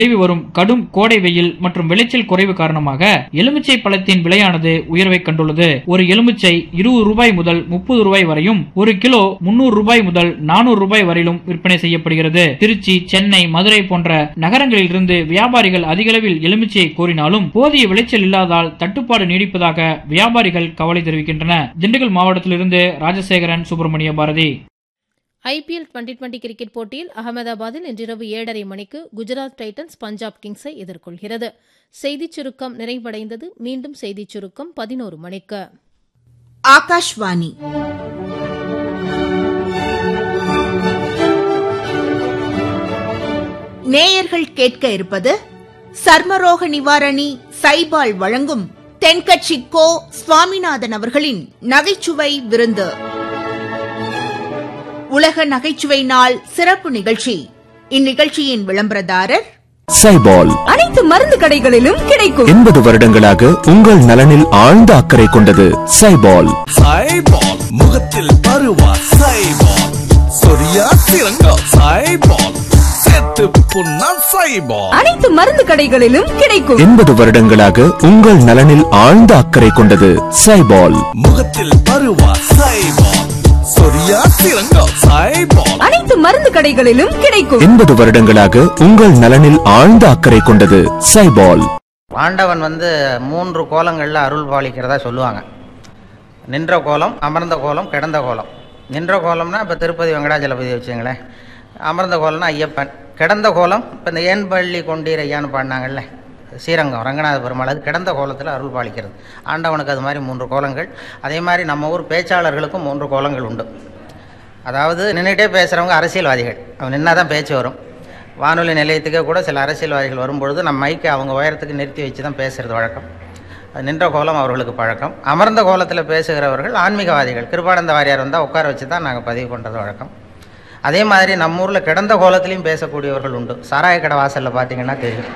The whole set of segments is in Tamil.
நிலவி வரும் கடும் கோடை வெயில் மற்றும் விளைச்சல் குறைவு காரணமாக எலுமிச்சை பழத்தின் விலையானது உயர்வை கண்டுள்ளது ஒரு எலுமிச்சை இருபது ரூபாய் முதல் முப்பது ரூபாய் வரையும் ஒரு கிலோ முன்னூறு ரூபாய் முதல் நானூறு ரூபாய் வரையிலும் விற்பனை செய்யப்படுகிறது திருச்சி சென்னை மதுரை போன்ற நகரங்களில் இருந்து வியாபாரிகள் அதிகளவில் எலுமிச்சையை கோரினாலும் போதிய விளைச்சல் இல்லாதால் தட்டுப்பாடு நீடிப்பதாக வியாபாரிகள் கவலை தெரிவிக்கின்றனர் திண்டுக்கல் மாவட்டத்திலிருந்து Rajasekaran Subramania Bharathi IPL twenty twenty cricket போட்டியில் அகமதாபாத்தில் இன்றிரவு ஏழரை மணிக்கு குஜராத் டைட்டன்ஸ் பஞ்சாப் கிங்ஸை எதிர்கொள்கிறது செய்திச் சுருக்கம் நிறைவடைந்தது மீண்டும் செய்திச் சுருக்கம் பதினோரு மணிக்கு ஆகாஷ்வாணி நேயர்கள் கேட்க இருப்பது சர்மரோக நிவாரணி சைபால் வழங்கும் தென்கட்சி கோ சுவாமிநாதன் அவர்களின் நகைச்சுவை விருந்து உலக நகைச்சுவை நாள் சிறப்பு நிகழ்ச்சி இந்நிகழ்ச்சியின் விளம்பரதாரர் சைபால் அனைத்து மருந்து கடைகளிலும் கிடைக்கும் எண்பது வருடங்களாக உங்கள் நலனில் ஆழ்ந்த அக்கறை கொண்டது சைபால் சைபால் முகத்தில் பருவா சைபால் சொரியா சிறங்கா சைபால் செத்து புண்ணா சைபால் அனைத்து மருந்து கடைகளிலும் கிடைக்கும் எண்பது வருடங்களாக உங்கள் நலனில் ஆழ்ந்த அக்கறை கொண்டது சைபால் முகத்தில் பருவா சைபால் சொரியா சிறங்கா சைபால் அனைத்து மருந்து கடைகளிலும் கிடைக்கும் எண்பது வருடங்களாக உங்கள் நலனில் ஆழ்ந்த அக்கறை கொண்டது சைபால் ஆண்டவன் வந்து மூன்று கோலங்களில் அருள் பாலிக்கிறதா சொல்லுவாங்க நின்ற கோலம் அமர்ந்த கோலம் கிடந்த கோலம் நின்ற கோலம்னா இப்போ திருப்பதி வெங்கடாஜலபதி வச்சுங்களேன் அமர்ந்த கோலம்னா ஐயப்பன் கிடந்த கோலம் இப்போ இந்த ஏன் பள்ளி கொண்டீர் ஐயான்னு பாடினாங்கல்ல ஸ்ரீரங்கம் ரங்கநாத பெருமாள் அது கிடந்த கோலத்தில் அருள் பாலிக்கிறது ஆண்டவனுக்கு அது மாதிரி மூன்று கோலங்கள் அதே மாதிரி நம்ம ஊர் பேச்சாளர்களுக்கும் மூன்று கோலங்கள் உண்டு அதாவது நின்றுட்டே பேசுகிறவங்க அரசியல்வாதிகள் அவன் நின்னா தான் பேச்சு வரும் வானொலி நிலையத்துக்கே கூட சில அரசியல்வாதிகள் வரும்பொழுது நம்ம மைக்கை அவங்க உயரத்துக்கு நிறுத்தி வச்சு தான் பேசுகிறது வழக்கம் அது நின்ற கோலம் அவர்களுக்கு பழக்கம் அமர்ந்த கோலத்தில் பேசுகிறவர்கள் ஆன்மீகவாதிகள் கிருபானந்த வாரியார் வந்தால் உட்கார வச்சு தான் நாங்கள் பதிவு பண்ணுறது வழக்கம் அதே மாதிரி நம்ம ஊரில் கிடந்த கோலத்திலையும் பேசக்கூடியவர்கள் உண்டு சாராய கடை வாசலில் பார்த்தீங்கன்னா தெரியும்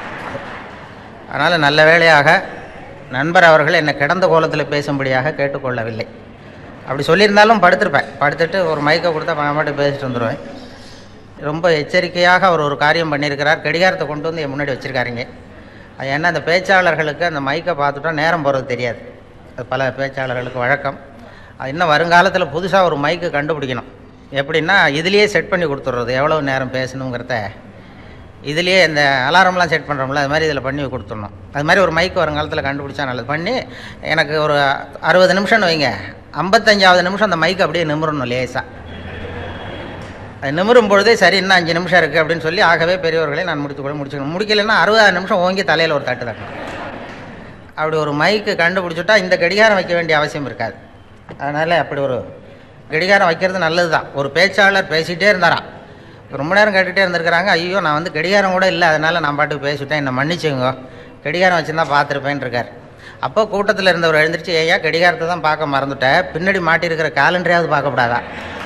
அதனால் நல்ல வேளையாக நண்பர் அவர்கள் என்னை கிடந்த கோலத்தில் பேசும்படியாக கேட்டுக்கொள்ளவில்லை அப்படி சொல்லியிருந்தாலும் படுத்திருப்பேன் படுத்துட்டு ஒரு மைக்கை கொடுத்தா நான் மட்டும் பேசிட்டு வந்துடுவேன் ரொம்ப எச்சரிக்கையாக அவர் ஒரு காரியம் பண்ணியிருக்கிறார் கடிகாரத்தை கொண்டு வந்து என் முன்னாடி வச்சுருக்காருங்க அது ஏன்னா அந்த பேச்சாளர்களுக்கு அந்த மைக்கை பார்த்துட்டா நேரம் போகிறது தெரியாது அது பல பேச்சாளர்களுக்கு வழக்கம் அது இன்னும் வருங்காலத்தில் புதுசாக ஒரு மைக்கு கண்டுபிடிக்கணும் எப்படின்னா இதுலேயே செட் பண்ணி கொடுத்துட்றது எவ்வளோ நேரம் பேசணுங்கிறத இதுலேயே இந்த அலாரம்லாம் செட் பண்ணுறோம்ல அது மாதிரி இதில் பண்ணி கொடுத்துடணும் அது மாதிரி ஒரு மைக் வருங்காலத்தில் கண்டுபிடிச்சா நல்லது பண்ணி எனக்கு ஒரு அறுபது நிமிஷம்னு வைங்க ஐம்பத்தஞ்சாவது நிமிஷம் அந்த மைக் அப்படியே நிமிரணும் லேசாக அது நிமிரும் பொழுதே சரி இன்னும் அஞ்சு நிமிஷம் இருக்குது அப்படின்னு சொல்லி ஆகவே பெரியவர்களை நான் முடித்து கூட முடிச்சுக்கணும் முடிக்கலைன்னா அறுபதாறு நிமிஷம் ஓங்கி தலையில் ஒரு தட்டு தட்டணும் அப்படி ஒரு மைக்கு கண்டுபிடிச்சிட்டா இந்த கடிகாரம் வைக்க வேண்டிய அவசியம் இருக்காது அதனால் அப்படி ஒரு கடிகாரம் வைக்கிறது நல்லது தான் ஒரு பேச்சாளர் பேசிகிட்டே இருந்தாராம் ரொம்ப நேரம் கேட்டுகிட்டே இருந்திருக்கிறாங்க ஐயோ நான் வந்து கடிகாரம் கூட இல்லை அதனால் நான் பாட்டுக்கு பேசிவிட்டேன் என்னை மன்னிச்சுங்க கடிகாரம் வச்சுருந்தா பார்த்துருப்பேன்னு இருக்கார் அப்போ கூட்டத்தில் இருந்தவர் எழுந்திரிச்சு ஏயா கடிகாரத்தை தான் பார்க்க மறந்துட்டேன் பின்னாடி மாட்டியிருக்கிற காலண்டரையாவது பார்க்கக்கூடாதா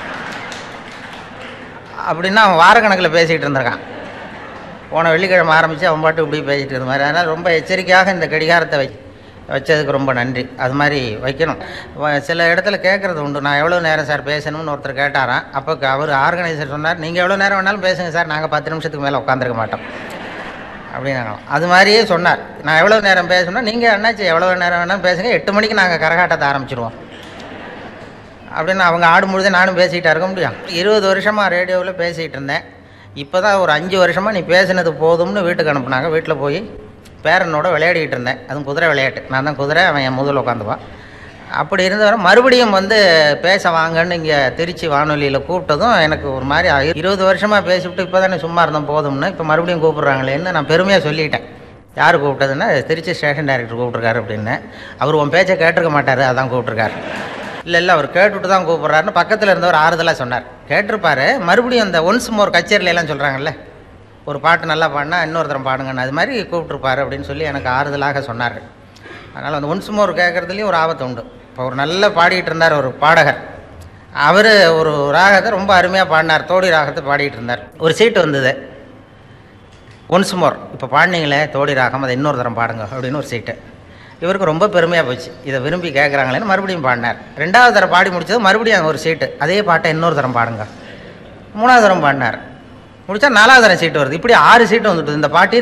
அப்படின்னா அவன் வாரக்கணக்கில் பேசிகிட்டு இருந்திருக்கான் போன வெள்ளிக்கிழமை ஆரம்பித்து அவன் பாட்டு இப்படி பேசிகிட்டு இருந்த மாதிரி அதனால் ரொம்ப எச்சரிக்கையாக இந்த கடிகாரத்தை வை வச்சதுக்கு ரொம்ப நன்றி அது மாதிரி வைக்கணும் வ- சில இடத்துல கேட்குறது உண்டு நான் எவ்வளோ நேரம் சார் பேசணும்னு ஒருத்தர் கேட்டாராம் அப்போ அவர் ஆர்கனைசர் சொன்னார் நீங்கள் எவ்வளோ நேரம் வேணாலும் பேசுங்க சார் நாங்கள் பத்து நிமிஷத்துக்கு மேலே உட்காந்துருக்க மாட்டோம் அப்படின்னாங்களாம் அது மாதிரியே சொன்னார் நான் எவ்வளோ நேரம் பேசணும்னா நீங்கள் என்னாச்சு எவ்வளோ நேரம் வேணாலும் பேசுங்க எட்டு மணிக்கு நாங்கள் கரகாட்டத்தை ஆரம்பிச்சிருவோம் அப்படின்னு அவங்க ஆடும்பொழுதே நானும் பேசிக்கிட்டா இருக்க முடியும் இருபது வருஷமாக ரேடியோவில் பேசிகிட்டு இருந்தேன் இப்போ தான் ஒரு அஞ்சு வருஷமாக நீ பேசினது போதும்னு வீட்டுக்கு அனுப்புனாங்க வீட்டில் போய் பேரனோட விளையாடிக்கிட்டு இருந்தேன் அதுவும் குதிரை விளையாட்டு நான் தான் குதிரை அவன் என் முதல்ல உட்காந்துப்பான் அப்படி இருந்தவரை மறுபடியும் வந்து பேச வாங்கன்னு இங்கே திருச்சி வானொலியில் கூப்பிட்டதும் எனக்கு ஒரு மாதிரி ஆகி- இருபது வருஷமாக பேசிவிட்டு இப்போ தானே சும்மா இருந்தோம் போதும்னு இப்போ மறுபடியும் கூப்பிட்றாங்களேன்னு நான் பெருமையாக சொல்லிட்டேன் யார் கூப்பிட்டதுன்னா திருச்சி ஸ்டேஷன் டைரக்டர் கூப்பிட்ருக்காரு அப்படின்னு அவர் உன் பேச்சை கேட்டிருக்க மாட்டார் அதான் கூப்பிட்ருக்காரு இல்லை இல்லை அவர் கேட்டுட்டு தான் கூப்பிட்றாருன்னு பக்கத்தில் இருந்தவர் ஆறுதலாக சொன்னார் கேட்டிருப்பாரு மறுபடியும் அந்த ஒன்ஸ் மோர் கச்சேரியில எல்லாம் சொல்கிறாங்கல்ல ஒரு பாட்டு நல்லா பாடினா இன்னொருத்தரம் பாடுங்கன்னு அது மாதிரி கூப்பிட்ருப்பாரு அப்படின்னு சொல்லி எனக்கு ஆறுதலாக சொன்னார் அதனால் அந்த ஒன்ஸ் மோர் கேட்குறதுலேயும் ஒரு ஆபத்து உண்டு இப்போ ஒரு நல்ல பாடிட்டு இருந்தார் ஒரு பாடகர் அவர் ஒரு ராகத்தை ரொம்ப அருமையாக பாடினார் தோடி ராகத்தை பாடிட்டு இருந்தார் ஒரு சீட்டு வந்தது ஒன்ஸ் மோர் இப்போ பாடினீங்களே தோடி ராகம் அதை இன்னொரு தரம் பாடுங்க அப்படின்னு ஒரு சீட்டு இவருக்கு ரொம்ப பெருமையாக போச்சு இதை விரும்பி கேட்குறாங்களேன்னு மறுபடியும் பாடினார் ரெண்டாவது தரம் பாடி முடிச்சது மறுபடியும் ஒரு சீட்டு அதே பாட்டை இன்னொரு தரம் பாடுங்க மூணாவது தரம் பாடினார் முடிச்சா நாலாவது தரம் சீட்டு வருது இப்படி ஆறு சீட்டு வந்துட்டு இந்த பாட்டி